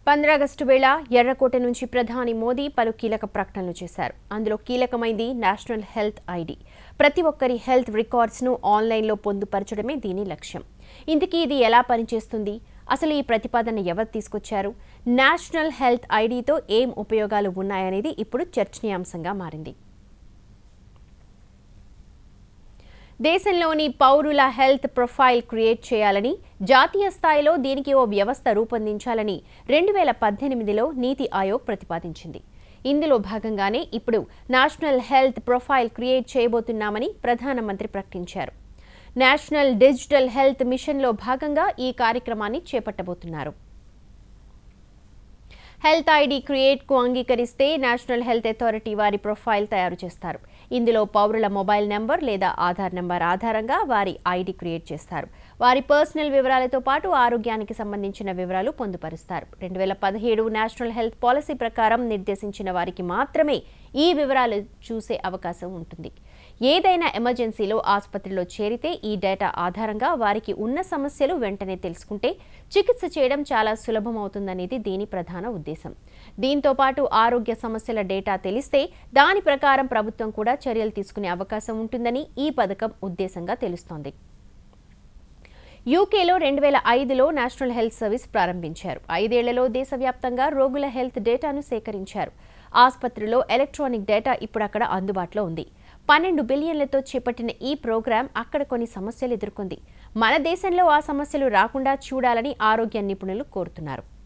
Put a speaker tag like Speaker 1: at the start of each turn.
Speaker 1: పంద్రాగస్టు వేళ ఎర్రకోట నుంచి ప్రధాని మోదీ పలు కీలక ప్రకటనలు చేశారు అందులో కీలకమైంది నేషనల్ హెల్త్ ఐడి ప్రతి ఒక్కరి హెల్త్ రికార్డ్స్ను ఆన్లైన్లో పొందుపరచడమే దీని లక్ష్యం ఇంతకీ ఇది ఎలా పనిచేస్తుంది అసలు ఈ ప్రతిపాదన ఎవరు తీసుకొచ్చారు నేషనల్ హెల్త్ ఐడితో ఏం ఉపయోగాలు ఉన్నాయనేది ఇప్పుడు చర్చనీయాంశంగా మారింది దేశంలోని పౌరుల హెల్త్ ప్రొఫైల్ క్రియేట్ చేయాలని జాతీయ స్థాయిలో దీనికి ఓ వ్యవస్థ రూపొందించాలని రెండు వేల పద్దెనిమిదిలో నీతి ఆయోగ్ ప్రతిపాదించింది ఇందులో భాగంగానే ఇప్పుడు నేషనల్ హెల్త్ ప్రొఫైల్ క్రియేట్ చేయబోతున్నామని ప్రధానమంత్రి ప్రకటించారు నేషనల్ డిజిటల్ హెల్త్ మిషన్లో భాగంగా ఈ కార్యక్రమాన్ని చేపట్టబోతున్నారు హెల్త్ ఐడి క్రియేట్కు అంగీకరిస్తే నేషనల్ హెల్త్ అథారిటీ వారి ప్రొఫైల్ తయారు చేస్తారు ఇందులో పౌరుల మొబైల్ నెంబర్ లేదా ఆధార్ నెంబర్ ఆధారంగా వారి ఐడి క్రియేట్ చేస్తారు వారి పర్సనల్ వివరాలతో పాటు ఆరోగ్యానికి సంబంధించిన వివరాలు పొందుపరుస్తారు రెండు వేల పదిహేడు నేషనల్ హెల్త్ పాలసీ ప్రకారం నిర్దేశించిన వారికి మాత్రమే ఈ వివరాలు చూసే అవకాశం ఉంటుంది ఏదైనా ఎమర్జెన్సీలో ఆసుపత్రిలో చేరితే ఈ డేటా ఆధారంగా వారికి ఉన్న సమస్యలు వెంటనే తెలుసుకుంటే చికిత్స చేయడం చాలా సులభమవుతుందనేది దీని ప్రధాన ఉద్దేశం దీంతో పాటు ఆరోగ్య సమస్యల డేటా తెలిస్తే దాని ప్రకారం ప్రభుత్వం కూడా చర్యలు తీసుకునే అవకాశం ఉంటుందని ఈ పథకం ఉద్దేశంగా తెలుస్తోంది యూకేలో రెండు వేల ఐదులో నేషనల్ హెల్త్ సర్వీస్ ప్రారంభించారు ఐదేళ్లలో దేశవ్యాప్తంగా రోగుల హెల్త్ డేటాను సేకరించారు ఆసుపత్రిలో ఎలక్ట్రానిక్ డేటా ఇప్పుడు అక్కడ అందుబాటులో ఉంది పన్నెండు బిలియన్లతో చేపట్టిన ఈ ప్రోగ్రాం అక్కడ కొన్ని సమస్యలు ఎదుర్కొంది మన దేశంలో ఆ సమస్యలు రాకుండా చూడాలని ఆరోగ్య నిపుణులు కోరుతున్నారు